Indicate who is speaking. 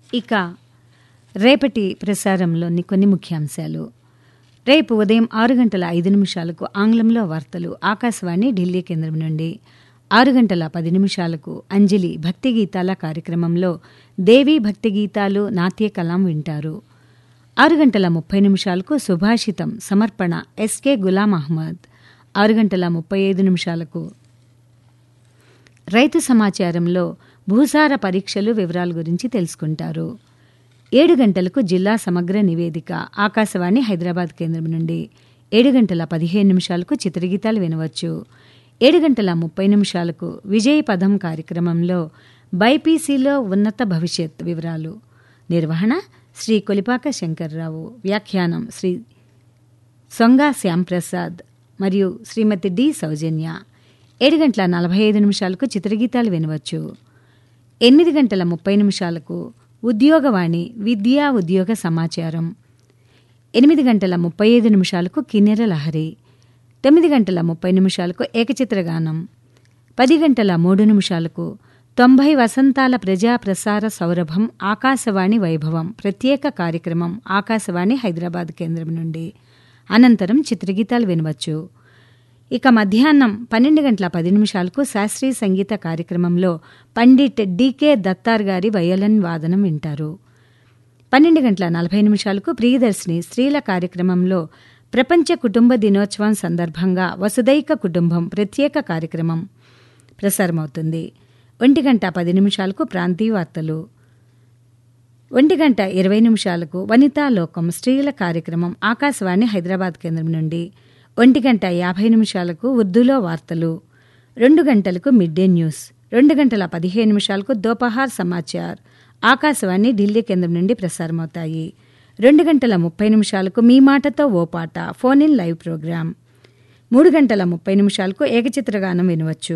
Speaker 1: ఇక రేపటి ప్రసారంలోని కొన్ని ముఖ్యాంశాలు రేపు ఉదయం ఆరు గంటల ఐదు నిమిషాలకు ఆంగ్లంలో వార్తలు ఆకాశవాణి ఢిల్లీ కేంద్రం నుండి ఆరు గంటల పది నిమిషాలకు అంజలి భక్తి గీతాల కార్యక్రమంలో దేవీ భక్తి గీతాలు నాట్య కలాం వింటారు ఆరు గంటల ముప్పై నిమిషాలకు సుభాషితం సమర్పణ ఎస్కే గులాం అహ్మద్ ఆరు గంటల ముప్పై ఐదు నిమిషాలకు రైతు సమాచారంలో భూసార పరీక్షలు వివరాల గురించి తెలుసుకుంటారు ఏడు గంటలకు జిల్లా సమగ్ర నివేదిక ఆకాశవాణి హైదరాబాద్ కేంద్రం నుండి ఏడు గంటల పదిహేను నిమిషాలకు చిత్రగీతాలు వినవచ్చు ఏడు గంటల ముప్పై నిమిషాలకు విజయ పదం కార్యక్రమంలో బైపీసీలో ఉన్నత భవిష్యత్ వివరాలు నిర్వహణ శ్రీ కొలిపాక శంకర్రావు వ్యాఖ్యానం శ్రీ సొంగా శ్యాంప్రసాద్ మరియు శ్రీమతి డి సౌజన్య ఏడు గంటల నలభై ఐదు నిమిషాలకు చిత్రగీతాలు వినవచ్చు ఎనిమిది గంటల ముప్పై నిమిషాలకు ఉద్యోగవాణి విద్యా ఉద్యోగ సమాచారం ఎనిమిది గంటల ముప్పై ఐదు నిమిషాలకు కిన్నెర లహరి తొమ్మిది గంటల ముప్పై నిమిషాలకు ఏకచిత్రగానం పది గంటల మూడు నిమిషాలకు తొంభై వసంతాల ప్రజా ప్రసార సౌరభం ఆకాశవాణి వైభవం ప్రత్యేక కార్యక్రమం ఆకాశవాణి హైదరాబాద్ కేంద్రం నుండి అనంతరం చిత్రగీతాలు వినవచ్చు ఇక మధ్యాహ్నం పన్నెండు గంటల పది నిమిషాలకు శాస్త్రీయ సంగీత కార్యక్రమంలో పండిట్ డికే దత్తార్ గారి వయలన్ వాదనం వింటారు పన్నెండు గంటల నలభై నిమిషాలకు ప్రియదర్శిని స్త్రీల కార్యక్రమంలో ప్రపంచ కుటుంబ దినోత్సవం సందర్భంగా వసుదైక కుటుంబం ప్రత్యేక కార్యక్రమం ప్రసారమవుతుంది ఒంటి గంట పది నిమిషాలకు ప్రాంతీయ వార్తలు ఒంటి గంట ఇరవై నిమిషాలకు వనితా లోకం స్త్రీల కార్యక్రమం ఆకాశవాణి హైదరాబాద్ కేంద్రం నుండి ఒంటి గంట యాభై నిమిషాలకు ఉర్దూలో వార్తలు రెండు గంటలకు మిడ్ డే న్యూస్ రెండు గంటల పదిహేను నిమిషాలకు దోపహార్ సమాచార్ ఆకాశవాణి ఢిల్లీ కేంద్రం నుండి ప్రసారమవుతాయి రెండు గంటల ముప్పై నిమిషాలకు మీ మాటతో ఓ పాట ఫోన్ ఇన్ లైవ్ ప్రోగ్రాం మూడు గంటల ముప్పై నిమిషాలకు ఏకచిత్రగానం వినవచ్చు